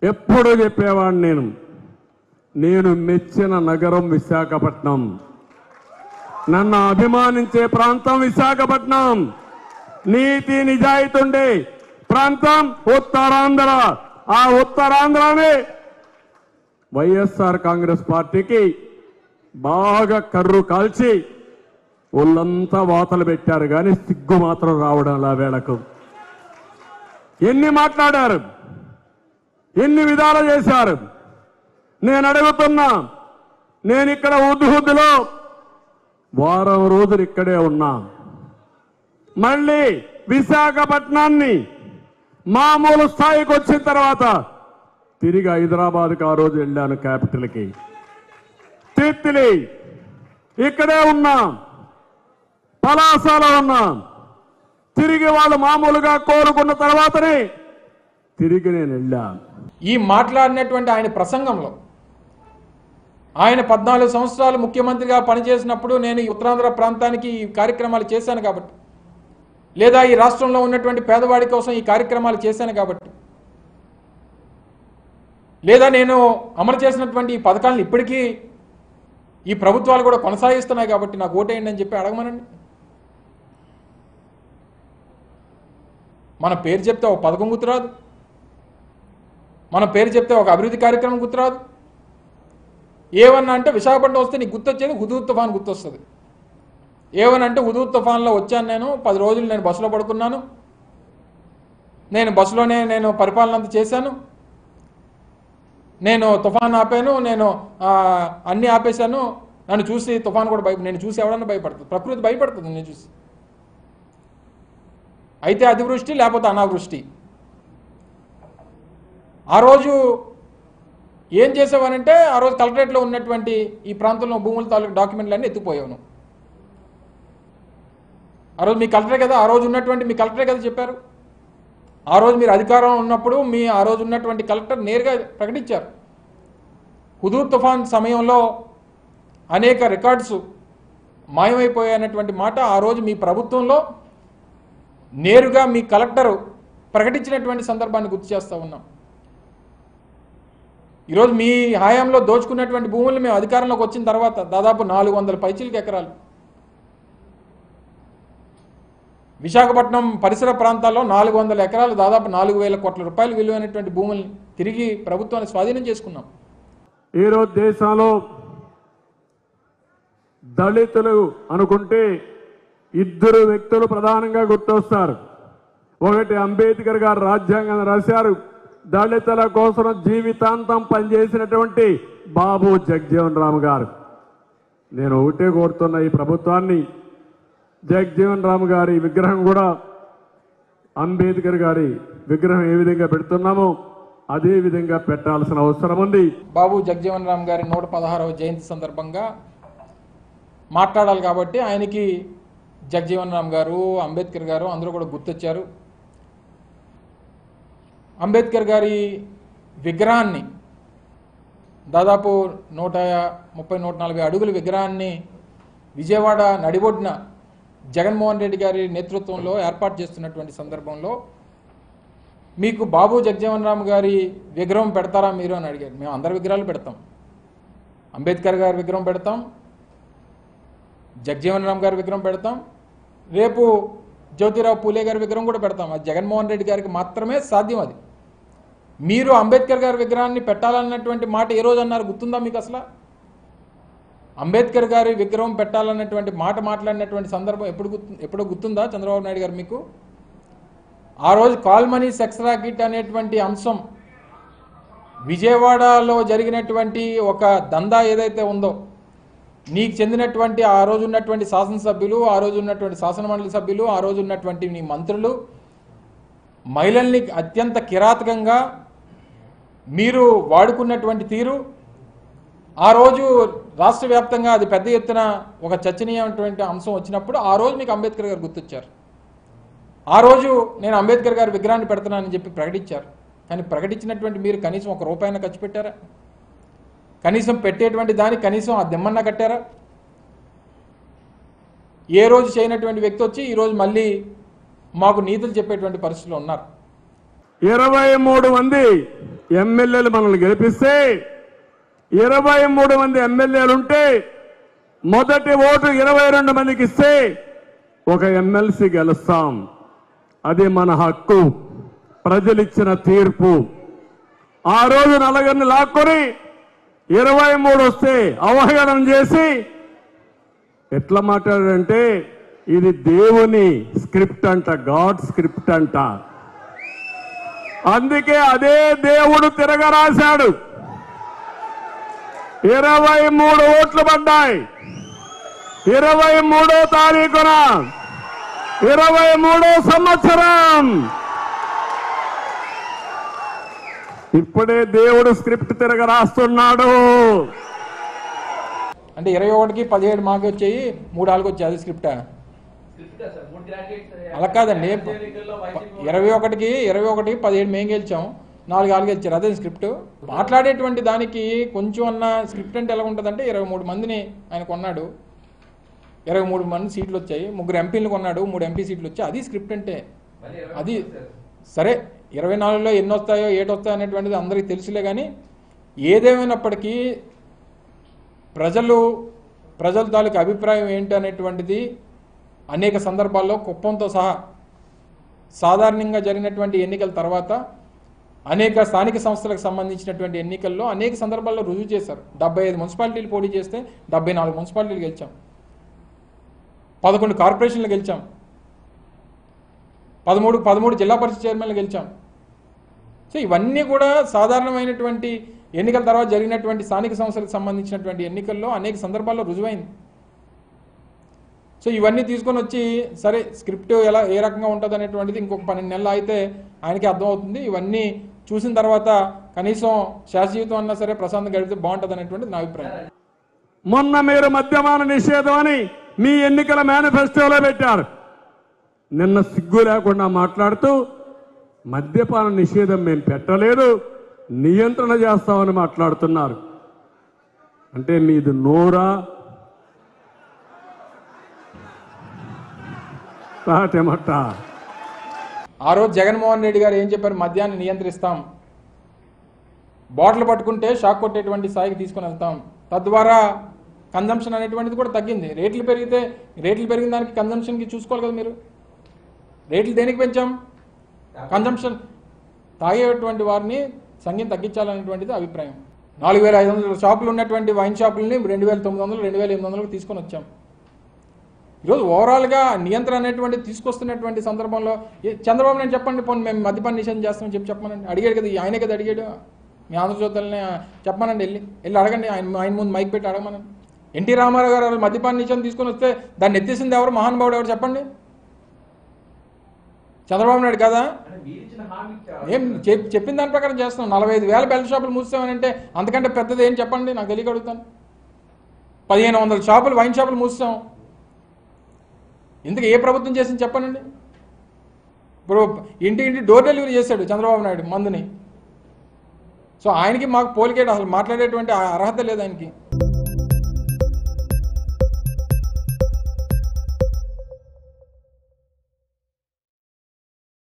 ఎప్పుడు చెప్పేవాడిని నేను నేను మెచ్చిన నగరం విశాఖపట్నం నన్ను అభిమానించే ప్రాంతం విశాఖపట్నం నీతి నిజాయితీ ఉండే ప్రాంతం ఉత్తరాంధ్ర ఆ ఉత్తరాంధ్రనే వైఎస్ఆర్ కాంగ్రెస్ పార్టీకి బాగా కర్రు కాల్చి ఒళ్ళంతా వాతలు పెట్టారు కానీ సిగ్గు మాత్రం రావడం లా వేళకు ఎన్ని మాట్లాడారు ఎన్ని విధాలు చేశారు నేను అడుగుతున్నా నేను ఇక్కడ ఉద్హుద్దులో వారం రోజులు ఇక్కడే ఉన్నా మళ్ళీ విశాఖపట్నాన్ని మామూలు స్థాయికి వచ్చిన తర్వాత తిరిగి హైదరాబాద్కి ఆ రోజు వెళ్ళాను క్యాపిటల్కి తిత్తిలి ఇక్కడే ఉన్నా పలాసలో ఉన్నా తిరిగి వాళ్ళు మామూలుగా కోరుకున్న తర్వాతనే తిరిగి నేను వెళ్ళాను ఈ మాట్లాడినటువంటి ఆయన ప్రసంగంలో ఆయన పద్నాలుగు సంవత్సరాలు ముఖ్యమంత్రిగా పనిచేసినప్పుడు నేను ఈ ఉత్తరాంధ్ర ప్రాంతానికి ఈ కార్యక్రమాలు చేశాను కాబట్టి లేదా ఈ రాష్ట్రంలో ఉన్నటువంటి పేదవాడి కోసం ఈ కార్యక్రమాలు చేశాను కాబట్టి లేదా నేను అమలు చేసినటువంటి ఈ పథకాలను ఇప్పటికీ ఈ ప్రభుత్వాలు కూడా కొనసాగిస్తున్నాయి కాబట్టి నాకు ఓటేయండి అని చెప్పి అడగమనండి మన పేరు చెప్తే ఒక పథకం గుర్తురాదు మన పేరు చెప్తే ఒక అభివృద్ధి కార్యక్రమం గుర్తురాదు ఏమన్నా అంటే విశాఖపట్నం వస్తే నీకు గుర్తొచ్చేది హుదూద్ తుఫాన్ గుర్తొస్తుంది ఏమని అంటే హుదూద్ తుఫాన్లో వచ్చాను నేను పది రోజులు నేను బస్సులో పడుకున్నాను నేను బస్సులోనే నేను పరిపాలన అంతా చేశాను నేను తుఫాన్ ఆపాను నేను ఆ, అన్నీ ఆపేశాను నన్ను చూసి తుఫాన్ కూడా భయ నేను చూసి ఎవడన్నా భయపడుతుంది ప్రకృతి భయపడుతుంది నేను చూసి అయితే అతివృష్టి లేకపోతే అనావృష్టి ఆ రోజు ఏం చేసావనంటే ఆ రోజు కలెక్టరేట్లో ఉన్నటువంటి ఈ ప్రాంతంలో భూముల తాలూకు డాక్యుమెంట్లు అన్నీ ఎత్తుకుపోయాను ఆ రోజు మీ కలెక్టరే కదా ఆ రోజు ఉన్నటువంటి మీ కలెక్టరే కదా చెప్పారు ఆ రోజు మీరు అధికారం ఉన్నప్పుడు మీ ఆ రోజు ఉన్నటువంటి కలెక్టర్ నేరుగా ప్రకటించారు హుదూద్ తుఫాన్ సమయంలో అనేక రికార్డ్స్ మాయమైపోయాయన్నటువంటి మాట ఆ రోజు మీ ప్రభుత్వంలో నేరుగా మీ కలెక్టరు ప్రకటించినటువంటి సందర్భాన్ని గుర్తు చేస్తూ ఉన్నాం ఈరోజు మీ హయాంలో దోచుకున్నటువంటి భూములు మేము అధికారంలోకి వచ్చిన తర్వాత దాదాపు నాలుగు వందల పైచీలకి ఎకరాలు విశాఖపట్నం పరిసర ప్రాంతాల్లో నాలుగు వందల ఎకరాలు దాదాపు నాలుగు వేల కోట్ల రూపాయలు విలువైనటువంటి భూముల్ని తిరిగి ప్రభుత్వాన్ని స్వాధీనం చేసుకున్నాం ఈరోజు దేశంలో దళితులు అనుకుంటే ఇద్దరు వ్యక్తులు ప్రధానంగా గుర్తొస్తారు ఒకటి అంబేద్కర్ గారు రాజ్యాంగం రాశారు దళితుల కోసం జీవితాంతం పనిచేసినటువంటి బాబు జగజీవన్ రామ్ గారు నేను ఒకటే కోరుతున్న ఈ ప్రభుత్వాన్ని జగజీవన్ రామ్ గారి విగ్రహం కూడా అంబేద్కర్ గారి విగ్రహం ఏ విధంగా పెడుతున్నామో అదే విధంగా పెట్టాల్సిన అవసరం ఉంది బాబు జగజీవన్ రామ్ గారి నూట పదహారవ జయంతి సందర్భంగా మాట్లాడాలి కాబట్టి ఆయనకి జగజీవన్ రామ్ గారు అంబేద్కర్ గారు అందరూ కూడా గుర్తొచ్చారు అంబేద్కర్ గారి విగ్రహాన్ని దాదాపు నూట ముప్పై నూట నలభై అడుగుల విగ్రహాన్ని విజయవాడ నడిబొడ్డున జగన్మోహన్ రెడ్డి గారి నేతృత్వంలో ఏర్పాటు చేస్తున్నటువంటి సందర్భంలో మీకు బాబు జగజీవన్ రామ్ గారి విగ్రహం పెడతారా మీరు అని అడిగారు మేము అందరి విగ్రహాలు పెడతాం అంబేద్కర్ గారి విగ్రహం పెడతాం జగజీవన్ రామ్ గారి విగ్రహం పెడతాం రేపు జ్యోతిరావు పూలే గారి విగ్రహం కూడా పెడతాం అది జగన్మోహన్ రెడ్డి గారికి మాత్రమే సాధ్యం అది మీరు అంబేద్కర్ గారి విగ్రహాన్ని పెట్టాలన్నటువంటి మాట ఏ రోజు అన్నారు గుర్తుందా మీకు అసలు అంబేద్కర్ గారి విగ్రహం పెట్టాలన్నటువంటి మాట మాట్లాడినటువంటి సందర్భం ఎప్పుడు గుర్తు ఎప్పుడో గుర్తుందా చంద్రబాబు నాయుడు గారు మీకు ఆ రోజు కాల్మనీ సెక్స్ రాకెట్ అనేటువంటి అంశం విజయవాడలో జరిగినటువంటి ఒక దందా ఏదైతే ఉందో నీకు చెందినటువంటి ఆ రోజు ఉన్నటువంటి శాసనసభ్యులు ఆ రోజు ఉన్నటువంటి శాసనమండలి సభ్యులు ఆ రోజు ఉన్నటువంటి నీ మంత్రులు మహిళల్ని అత్యంత కిరాతకంగా మీరు వాడుకున్నటువంటి తీరు ఆ రోజు రాష్ట్ర వ్యాప్తంగా అది పెద్ద ఎత్తున ఒక చర్చనీయమైనటువంటి అంశం వచ్చినప్పుడు ఆ రోజు మీకు అంబేద్కర్ గారు గుర్తొచ్చారు ఆ రోజు నేను అంబేద్కర్ గారి విగ్రహాన్ని పెడుతున్నానని చెప్పి ప్రకటించారు కానీ ప్రకటించినటువంటి మీరు కనీసం ఒక రూపాయిన ఖర్చు పెట్టారా కనీసం పెట్టేటువంటి దానికి కనీసం ఆ దిమ్మన్న కట్టారా ఏ రోజు చేయనటువంటి వ్యక్తి వచ్చి ఈరోజు మళ్ళీ మాకు నీతులు చెప్పేటువంటి పరిస్థితులు ఉన్నారు ఇరవై మూడు మంది ఎమ్మెల్యేలు మనల్ని గెలిపిస్తే ఇరవై మూడు మంది ఎమ్మెల్యేలు ఉంటే మొదటి ఓటు ఇరవై రెండు మందికి ఇస్తే ఒక ఎమ్మెల్సీ గెలుస్తాం అది మన హక్కు ప్రజలిచ్చిన తీర్పు ఆ రోజు నలుగురిని లాక్కొని ఇరవై మూడు వస్తే అవహేళన చేసి ఎట్లా మాట్లాడాడంటే ఇది దేవుని స్క్రిప్ట్ అంట గాడ్ స్క్రిప్ట్ అంట అందుకే అదే దేవుడు తిరగరాశాడు ఇరవై మూడు ఓట్లు పడ్డాయి ఇరవై మూడో తారీఖున ఇరవై మూడో సంవత్సరం ఇప్పుడే దేవుడు స్క్రిప్ట్ తిరగ రాస్తున్నాడు అంటే ఇరవై ఒకటికి పదిహేడు మాకు వచ్చాయి మూడు ఆళ్ళకి వచ్చాయి అది స్క్రిప్టా అలా కాదండి ఇరవై ఒకటికి ఇరవై ఒకటికి పదిహేడు మేము గెలిచాం నాలుగు ఆళ్ళు గెలిచారు అదే స్క్రిప్ట్ మాట్లాడేటువంటి దానికి కొంచెం అన్న స్క్రిప్ట్ అంటే ఎలా ఉంటుందంటే ఇరవై మూడు మందిని ఆయన కొన్నాడు ఇరవై మూడు మంది సీట్లు వచ్చాయి ముగ్గురు ఎంపీలు కొన్నాడు మూడు ఎంపీ సీట్లు వచ్చాయి అది స్క్రిప్ట్ అంటే అది సరే ఇరవై నాలుగులో ఎన్ని వస్తాయో ఏటి వస్తాయో అనేటువంటిది అందరికీ తెలుసులే కానీ ఏదేమైనప్పటికీ ప్రజలు ప్రజల తాలూకు అభిప్రాయం ఏంటి అనేటువంటిది అనేక సందర్భాల్లో కుప్పంతో సహా సాధారణంగా జరిగినటువంటి ఎన్నికల తర్వాత అనేక స్థానిక సంస్థలకు సంబంధించినటువంటి ఎన్నికల్లో అనేక సందర్భాల్లో రుజువు చేశారు డెబ్బై ఐదు మున్సిపాలిటీలు పోటీ చేస్తే డెబ్బై నాలుగు మున్సిపాలిటీలు గెలిచాం పదకొండు కార్పొరేషన్లు గెలిచాం పదమూడు పదమూడు జిల్లా పరిషత్ చైర్మన్లు గెలిచాం సో ఇవన్నీ కూడా సాధారణమైనటువంటి ఎన్నికల తర్వాత జరిగినటువంటి స్థానిక సంస్థలకు సంబంధించినటువంటి ఎన్నికల్లో అనేక సందర్భాల్లో రుజువైంది సో ఇవన్నీ తీసుకొని వచ్చి సరే స్క్రిప్ట్ ఎలా ఏ రకంగా ఉంటుంది అనేటువంటిది ఇంకొక పన్నెండు నెలలు అయితే ఆయనకి అర్థమవుతుంది ఇవన్నీ చూసిన తర్వాత కనీసం శాశ్వతం అన్నా సరే ప్రశాంతం గడిపితే బాగుంటుంది అనేటువంటిది నా అభిప్రాయం మొన్న మీరు మద్యపాన నిషేధం అని మీ ఎన్నికల మేనిఫెస్టోలో పెట్టారు నిన్న సిగ్గు లేకుండా మాట్లాడుతూ మద్యపాన నిషేధం మేము పెట్టలేదు నియంత్రణ చేస్తామని మాట్లాడుతున్నారు అంటే మీది నోరా తాటెమట ఆ రోజు జగన్మోహన్ రెడ్డి గారు ఏం చెప్పారు మద్యాన్ని నియంత్రిస్తాం బాటిల్ పట్టుకుంటే షాక్ కొట్టేటువంటి స్థాయికి తీసుకొని వెళ్తాం తద్వారా కన్జంప్షన్ అనేటువంటిది కూడా తగ్గింది రేట్లు పెరిగితే రేట్లు పెరిగిన దానికి కన్జంప్షన్కి చూసుకోవాలి కదా మీరు రేట్లు దేనికి పెంచాం కన్జంప్షన్ తాగేటువంటి వారిని సంఖ్యను తగ్గించాలనేటువంటిది అభిప్రాయం నాలుగు వేల ఐదు వందల షాపులు ఉన్నటువంటి వైన్ షాపులని రెండు వేల తొమ్మిది వందలు రెండు వేల ఎనిమిది వందలకు తీసుకొని వచ్చాం ఈరోజు ఓవరాల్గా నియంత్రణ అనేటువంటిది తీసుకొస్తున్నటువంటి సందర్భంలో ఏ- చంద్రబాబు నేను చెప్పండి పోనీ మేము మద్యపాన నిషేధం చేస్తామని చెప్పి చెప్పమనండి అడిగాడు కదా ఆయనే కదా అడిగాడు మీ ఆంధ్రజ్యోతులని చెప్పమనండి వెళ్ళి వెళ్ళి అడగండి ఆయన ఆయన ముందు మైక్ పెట్టి అడగమనండి ఎన్టీ రామారావు గారు మద్యపాన నిషేధం తీసుకొని వస్తే దాన్ని ఎత్తేసింది ఎవరు మహానుభావుడు ఎవరు చెప్పండి చంద్రబాబు నాయుడు కదా ఏం చెప్- చెప్పిన దాని ప్రకారం చేస్తున్నాం నలభై ఐదు వేల బెల్ట్ షాపులు మూసామనంటే అంతకంటే పెద్దది ఏం చెప్పండి నాకు తెలియక అడుగుతాను పదిహేను వందల షాపులు వైన్ షాపులు మూసాం ఇందుకు ఏ ప్రభుత్వం చేసింది చెప్పనండి ఇప్పుడు ఇంటి ఇంటి డోర్ డెలివరీ చేశాడు చంద్రబాబు నాయుడు మందుని సో ఆయనకి మాకు పోలికేట అసలు మాట్లాడేటువంటి ఆ అర్హత లేదు ఆయనకి